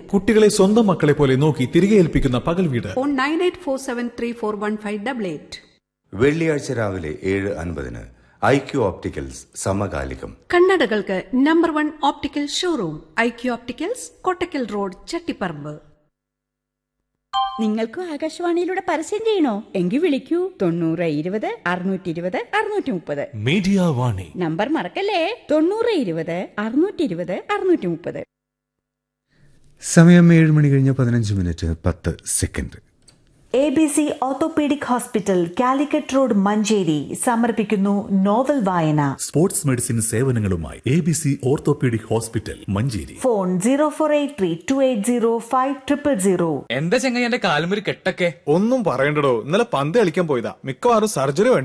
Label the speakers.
Speaker 1: കുട്ടികളെ സ്വന്തം മക്കളെ പോലെ നോക്കി തിരികെ ഏൽപ്പിക്കുന്ന പകൽ വീട്
Speaker 2: phone nine eight four seven three four one five double eight
Speaker 3: വെള്ളിയാഴ്ച രാവിലെ ഏഴ് അൻപതിന് ഐ ക്യു ഓപ്റ്റിക്കൽസ് സമകാലികം
Speaker 2: കണ്ണടകൾക്ക് number one optical showroom I Q opticals Kottakkal road Chattiparamba
Speaker 4: നിങ്ങൾക്കും ആകാശവാണിയിലൂടെ പരസ്യം ചെയ്യണോ എങ്കിൽ വിളിക്കൂ തൊണ്ണൂറ് ഇരുപത് അറുന്നൂറ്റി ഇരുപത് അറുന്നൂറ്റി മുപ്പത്
Speaker 5: മീഡിയ വാണി
Speaker 4: നമ്പർ മറക്കല്ലേ തൊണ്ണൂറ് ഇരുപത് അറുന്നൂറ്റി ഇരുപത് അറുന്നൂറ്റി മുപ്പത്
Speaker 6: സമയം ഏഴ് മണി കഴിഞ്ഞ പതിനഞ്ച് മിനിറ്റ് പത്ത് second
Speaker 7: A B C orthopaedic hospital Calicut road Manjeri സമർപ്പിക്കുന്നു നോവൽ വായന
Speaker 5: സ്പോർട്സ് മെഡിസിൻ സേവനങ്ങളുമായി A B C orthopaedic hospital Manjeri
Speaker 7: phone zero four eight three two eight zero five triple zero
Speaker 8: എന്താ ചെങ്ങായി എന്റെ കാലുമൊരു കെട്ടൊക്കെ
Speaker 1: ഒന്നും പറയണ്ടടോ ഇന്നലെ പന്ത് കളിക്കാൻ പോയതാ മിക്കവാറും സർജറി